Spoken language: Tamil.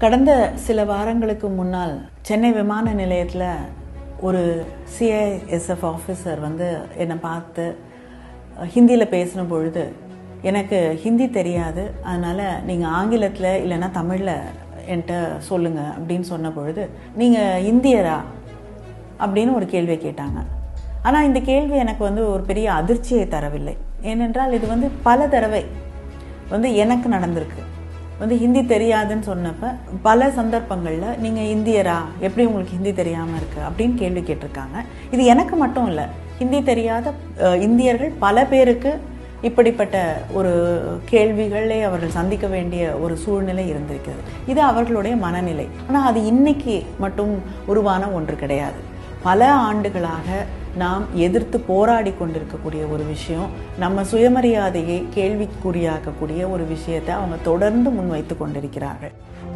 கடந்த சில வாரங்களுக்கு முன்னால் சென்னை விமான நிலையத்தில் ஒரு சிஐஎஸ்எஃப் ஆஃபீஸர் வந்து என்னை பார்த்து ஹிந்தியில் பேசின பொழுது எனக்கு ஹிந்தி தெரியாது அதனால் நீங்கள் ஆங்கிலத்தில் இல்லைன்னா தமிழில் என்கிட்ட சொல்லுங்கள் அப்படின்னு சொன்ன பொழுது நீங்கள் இந்தியரா அப்படின்னு ஒரு கேள்வியை கேட்டாங்க ஆனால் இந்த கேள்வி எனக்கு வந்து ஒரு பெரிய அதிர்ச்சியை தரவில்லை ஏனென்றால் இது வந்து பல தடவை வந்து எனக்கு நடந்திருக்கு வந்து ஹிந்தி தெரியாதுன்னு சொன்னப்ப பல சந்தர்ப்பங்களில் நீங்கள் இந்தியரா எப்படி உங்களுக்கு ஹிந்தி தெரியாமல் இருக்குது அப்படின்னு கேள்வி கேட்டிருக்காங்க இது எனக்கு மட்டும் இல்லை ஹிந்தி தெரியாத அஹ், இந்தியர்கள் பல பேருக்கு இப்படிப்பட்ட ஒரு கேள்விகளை அவர்கள் சந்திக்க வேண்டிய ஒரு சூழ்நிலை இருந்திருக்கிறது இது அவர்களுடைய மனநிலை ஆனால் அது இன்னைக்கு மட்டும் உருவான ஒன்று கிடையாது பல ஆண்டுகளாக நாம் எதிர்த்து போராடி கொண்டிருக்கக்கூடிய ஒரு விஷயம் நம்ம சுயமரியாதையை கேள்விக்குறியாக்கக்கூடிய ஒரு விஷயத்தை அவங்க தொடர்ந்து முன்வைத்து கொண்டிருக்கிறார்கள்